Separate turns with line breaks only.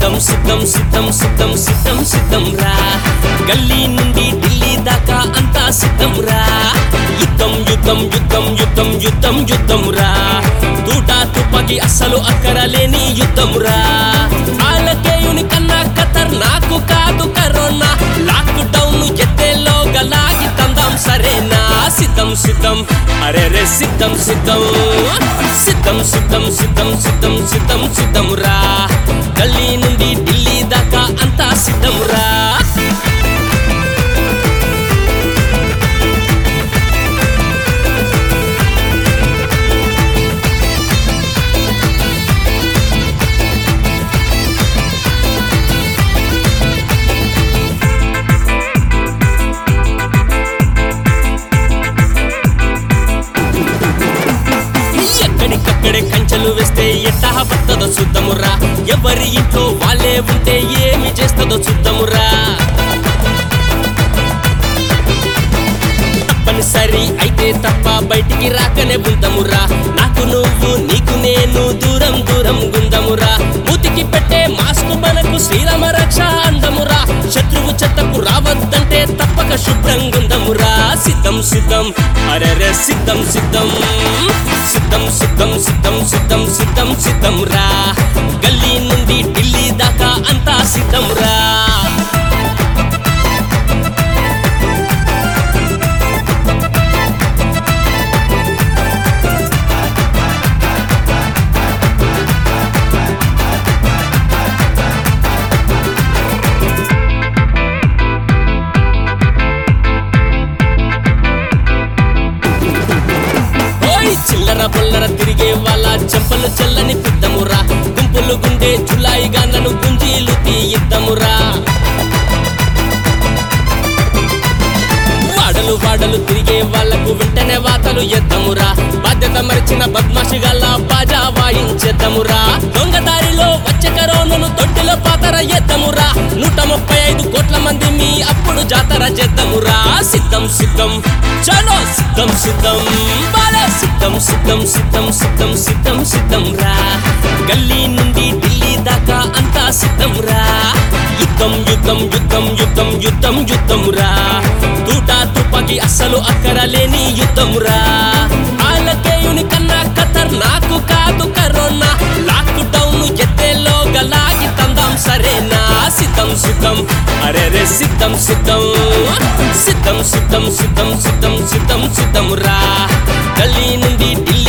సిద్ధం సిద్ధం సిద్ధం సిద్ధం సిద్ధం సిద్ధం రా గల్లీ నుండి ఢిల్లీ దాకా అంతా సిద్ధం రా యుద్ధం యుద్ధం యుద్ధం యుద్ధం యుద్ధం యుద్ధం రా తూటా తుపాకి అస్సలు అక్కరలేని యుద్ధం రా ఆలకేయుని కన్నా ఖతర్ నాకు కాదు కరోనా లాక్ డౌన్ ఎత్తేలో గలాగి తందాం సరేనా సిద్ధం సిద్ధం అరే రే సిద్ధం సిద్ధం సిద్ధం సిద్ధం సిద్ధం సిద్ధం సిద్ధం సిద్ధం రా గల్లీ నుండి ఢిల్లీ దాకా అంతా సిద్ధం రా ఎక్కడికక్కడే కంచెలు వేస్తే ఎట్టా పట్టదో చూద్దామురా ఎవరి ఇంట్లో వాళ్ళే ఉంటే ఏమి చేస్తుందో చూద్దామురా తప్పనిసరి అయితే తప్ప బయటికి రాకనే ఉందమురా నాకు నువ్వు నీకు నేను దూరం దూరం గుందమురా మూతికి పెట్టే మాస్క్ మనకు శ్రీరామ రక్ష అందమురా శత్రువు చెత్తకు రావద్దంటే తప్పక శుభ్రంగుందమురా సిద్ధం సిద్ధం అరెరే సిద్ధం సిద్ధం సిద్ధం సిద్ధం సిద్ధం సిద్ధం సిద్ధం సిద్ధం రా గల్లీ నుండి ఢిల్లీ దాకా అంతా సిద్ధం రా ఓయ్ చిల్లర బొల్లర తిరిగే వాళ్ళ చెంపలు చెల్లని పిద్దమురా గుంపులు గుండే జులాయి గాన్లను గుంజీలు తీయిద్దమురా వాడలు వాడలు తిరిగే వాళ్లకు వెంటనే వాతలు ఎద్దమురా బాధ్యత మరిచిన బద్మాషిగల్లా బాజా వాయించేద్దమురా దొంగదారిలో వచ్చే కరోనను దొడ్డిలో పాతర ఎద్దమురా నూట ముప్పై ఐదు కోట్ల మంది మీ అప్పుడు జాతర చేద్దమురా సిద్ధం సిద్ధం చలో సిద్ధం సిద్ధం బాలే సిద్ధం సిద్ధం సిద్ధం సిద్ధం సిద్ధం సిద్ధం రా గల్లీ నుండి ఢిల్లీ దాకా అంతా సిద్ధం రా యుద్ధం యుద్ధం యుద్ధం యుద్ధం యుద్ధం యుద్ధం రా తూటా తుపాకి అస్సలు అక్కరలేని యుద్ధం రా ఆలకేయుని కన్నా ఖతర్ నాకు కాదు కరోనా లాక్ డౌన్ ఎత్తేలో గలాగి తందాం సరేనా సిద్ధం సిద్ధం అరే రే సిద్ధం సిద్ధం సిద్ధం సిద్ధం సిద్ధం సిద్ధం సిద్ధం సిద్ధం రా గల్లీ నుండి ఢిల్లీ